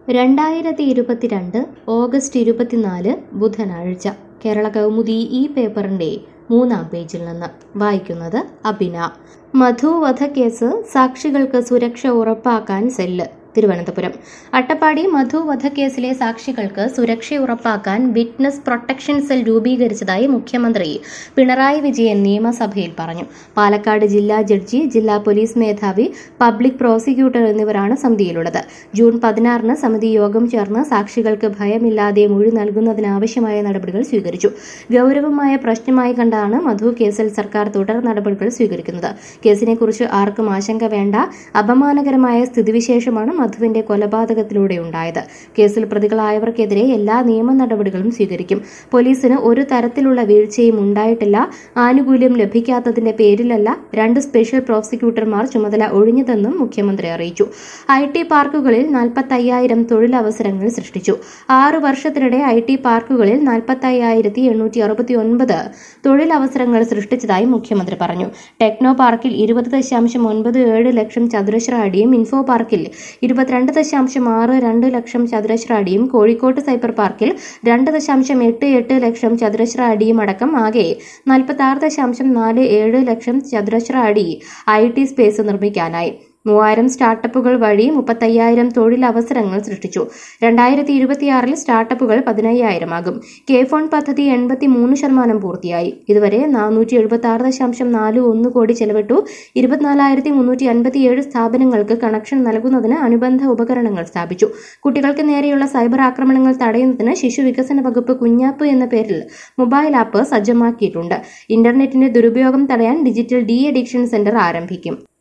രണ്ടായിരത്തി ഇരുപത്തിരണ്ട് ഓഗസ്റ്റ് ഇരുപത്തിനാല് ബുധനാഴ്ച കേരള കൗമുദി ഈ പേപ്പറിന്റെ മൂന്നാം പേജിൽ നിന്ന് വായിക്കുന്നത് അബിന മധു വധക്കേസ് സാക്ഷികൾക്ക് സുരക്ഷ ഉറപ്പാക്കാൻ സെല്ല് തിരുവനന്തപുരം അട്ടപ്പാടി മധു വധക്കേസിലെ സാക്ഷികൾക്ക് സുരക്ഷ ഉറപ്പാക്കാൻ വിറ്റ്നസ് പ്രൊട്ടക്ഷൻ സെൽ രൂപീകരിച്ചതായി മുഖ്യമന്ത്രി പിണറായി വിജയൻ നിയമസഭയിൽ പറഞ്ഞു പാലക്കാട് ജില്ലാ ജഡ്ജി ജില്ലാ പോലീസ് മേധാവി പബ്ലിക് പ്രോസിക്യൂട്ടർ എന്നിവരാണ് സമിതിയിലുള്ളത് ജൂൺ പതിനാറിന് സമിതി യോഗം ചേർന്ന് സാക്ഷികൾക്ക് ഭയമില്ലാതെ മൊഴി നൽകുന്നതിനാവശ്യമായ നടപടികൾ സ്വീകരിച്ചു ഗൗരവമായ പ്രശ്നമായി കണ്ടാണ് മധു കേസിൽ സർക്കാർ തുടർ നടപടികൾ സ്വീകരിക്കുന്നത് കേസിനെക്കുറിച്ച് ആർക്കും ആശങ്ക വേണ്ട അപമാനകരമായ സ്ഥിതിവിശേഷമാണ് മധുവിന്റെ കൊലപാതകത്തിലൂടെ ഉണ്ടായത് കേസിൽ പ്രതികളായവർക്കെതിരെ എല്ലാ നിയമ നടപടികളും സ്വീകരിക്കും പോലീസിന് ഒരു തരത്തിലുള്ള വീഴ്ചയും ഉണ്ടായിട്ടില്ല ആനുകൂല്യം ലഭിക്കാത്തതിന്റെ പേരിലല്ല രണ്ട് സ്പെഷ്യൽ പ്രോസിക്യൂട്ടർമാർ ചുമതല ഒഴിഞ്ഞതെന്നും മുഖ്യമന്ത്രി അറിയിച്ചു ഐ ടി പാർക്കുകളിൽ നാൽപ്പത്തയ്യായിരം തൊഴിലവസരങ്ങൾ സൃഷ്ടിച്ചു ആറു വർഷത്തിനിടെ ഐ ടി പാർക്കുകളിൽ നാൽപ്പത്തയ്യായിരത്തി എണ്ണൂറ്റി അറുപത്തി ഒൻപത് തൊഴിലവസരങ്ങൾ സൃഷ്ടിച്ചതായി മുഖ്യമന്ത്രി പറഞ്ഞു ടെക്നോ പാർക്കിൽ ഇരുപത് ദശാംശം ഒൻപത് ഏഴ് ലക്ഷം ചതുരശ്ര അടിയും ഇൻഫോ പാർക്കിൽ ഇരുപത്തിരണ്ട് ദശാംശം ആറ് രണ്ട് ലക്ഷം ചതുരശ്ര അടിയും കോഴിക്കോട്ട് സൈബർ പാർക്കിൽ രണ്ട് ദശാംശം എട്ട് എട്ട് ലക്ഷം ചതുരശ്ര അടിയും അടക്കം ആകെ നാൽപ്പത്തി ആറ് ദശാംശം നാല് ഏഴ് ലക്ഷം ചതുരശ്ര അടി ഐ ടി സ്പേസ് നിർമ്മിക്കാനായി മൂവായിരം സ്റ്റാർട്ടപ്പുകൾ വഴി മുപ്പത്തയ്യായിരം തൊഴിലവസരങ്ങൾ സൃഷ്ടിച്ചു രണ്ടായിരത്തി ഇരുപത്തിയാറിൽ സ്റ്റാർട്ടപ്പുകൾ പതിനയ്യായിരം ആകും കെ ഫോൺ പദ്ധതി എൺപത്തി മൂന്ന് ശതമാനം പൂർത്തിയായി ഇതുവരെ നാനൂറ്റി എഴുപത്തി ആറ് ദശാംശം നാല് ഒന്ന് കോടി ചെലവിട്ടു ഇരുപത്തിനാലായിരത്തി മുന്നൂറ്റി അൻപത്തിയേഴ് സ്ഥാപനങ്ങൾക്ക് കണക്ഷൻ നൽകുന്നതിന് അനുബന്ധ ഉപകരണങ്ങൾ സ്ഥാപിച്ചു കുട്ടികൾക്ക് നേരെയുള്ള സൈബർ ആക്രമണങ്ങൾ തടയുന്നതിന് ശിശു വികസന വകുപ്പ് കുഞ്ഞാപ്പ് എന്ന പേരിൽ മൊബൈൽ ആപ്പ് സജ്ജമാക്കിയിട്ടുണ്ട് ഇന്റർനെറ്റിന്റെ ദുരുപയോഗം തടയാൻ ഡിജിറ്റൽ ഡി അഡിക്ഷൻ സെന്റർ ആരംഭിക്കും